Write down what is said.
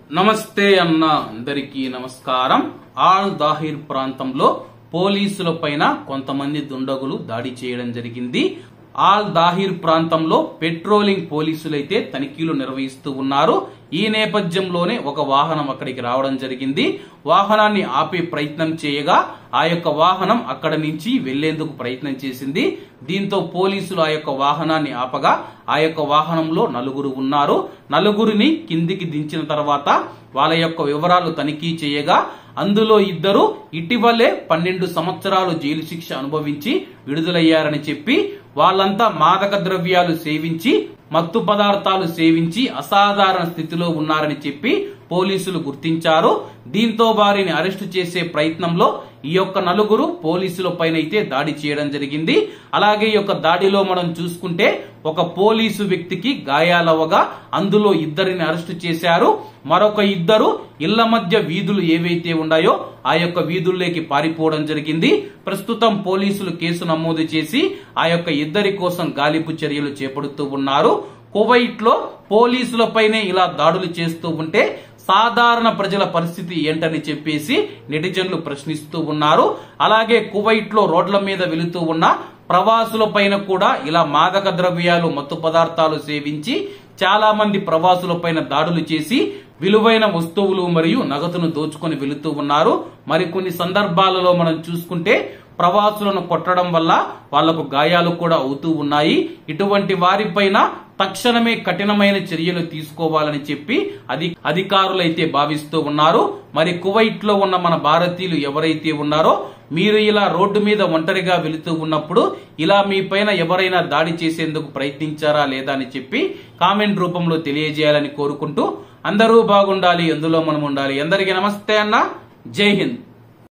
నమస్తే అన్న అందరికీ నమస్కారం ఆల్ దాహిర్ ప్రాంతంలో పోలీసుల పైన కొంతమంది దుండగులు దాడి చేయడం జరిగింది ఆల్ దాహిర్ ప్రాంతంలో పెట్రోలింగ్ పోలీసులైతే తనిఖీలు నిర్వహిస్తూ ఉన్నారు ఈ నేపథ్యంలోనే ఒక వాహనం అక్కడికి రావడం జరిగింది వాహనాన్ని ఆపే ప్రయత్నం చేయగా ఆ యొక్క వాహనం అక్కడ నుంచి వెళ్లేందుకు ప్రయత్నం చేసింది దీంతో పోలీసులు ఆ యొక్క వాహనాన్ని ఆపగా ఆ యొక్క వాహనంలో నలుగురు ఉన్నారు నలుగురిని కిందికి దించిన తర్వాత వాళ్ళ యొక్క వివరాలు తనిఖీ చేయగా అందులో ఇద్దరు ఇటీవలే పన్నెండు సంవత్సరాలు జైలు శిక్ష అనుభవించి విడుదలయ్యారని చెప్పి వాళ్ళంతా మాదక ద్రవ్యాలు సేవించి మత్తు పదార్థాలు సేవించి అసాధారణ స్థితిలో ఉన్నారని చెప్పి పోలీసులు గుర్తించారు దీంతో వారిని అరెస్టు చేసే ప్రయత్నంలో ఈ యొక్క నలుగురు పోలీసుల పైన అయితే దాడి చేయడం జరిగింది అలాగే ఈ యొక్క దాడిలో మనం చూసుకుంటే ఒక పోలీసు వ్యక్తికి గాయాలవగా అందులో ఇద్దరిని అరెస్టు చేశారు మరొక ఇద్దరు ఇళ్ల మధ్య వీధులు ఏవైతే ఉన్నాయో ఆ యొక్క వీధుల్లోకి పారిపోవడం జరిగింది ప్రస్తుతం పోలీసులు కేసు నమోదు చేసి ఆ యొక్క ఇద్దరి కోసం గాలింపు చర్యలు చేపడుతూ ఉన్నారు కువైట్ లో పోలీసులపైనే ఇలా దాడులు చేస్తూ ఉంటే సాధారణ ప్రజల పరిస్థితి ఏంటని చెప్పేసి నెటిజన్లు ప్రశ్నిస్తూ ఉన్నారు అలాగే కువైట్ లో రోడ్ల మీద వెళుతూ ఉన్న ప్రవాసుల పైన కూడా ఇలా మాదక ద్రవ్యాలు మత్తు పదార్థాలు సేవించి చాలా మంది ప్రవాసుల పైన దాడులు చేసి విలువైన వస్తువులు మరియు నగదును దోచుకొని వెళుతూ ఉన్నారు మరికొన్ని సందర్భాలలో మనం చూసుకుంటే ప్రవాసులను కొట్టడం వల్ల వాళ్లకు గాయాలు కూడా అవుతూ ఉన్నాయి ఇటువంటి వారిపైన తక్షణమే కఠినమైన చర్యలు తీసుకోవాలని చెప్పి అధి అధికారులైతే భావిస్తూ ఉన్నారు మరి కువైట్ లో ఉన్న మన భారతీయులు ఎవరైతే ఉన్నారో మీరు ఇలా రోడ్డు మీద ఒంటరిగా వెళుతూ ఉన్నప్పుడు ఇలా మీ పైన ఎవరైనా దాడి చేసేందుకు ప్రయత్నించారా లేదా అని చెప్పి కామెంట్ రూపంలో తెలియజేయాలని కోరుకుంటూ అందరూ బాగుండాలి ఎందులో మనం ఉండాలి అందరికీ నమస్తే అన్న జై హింద్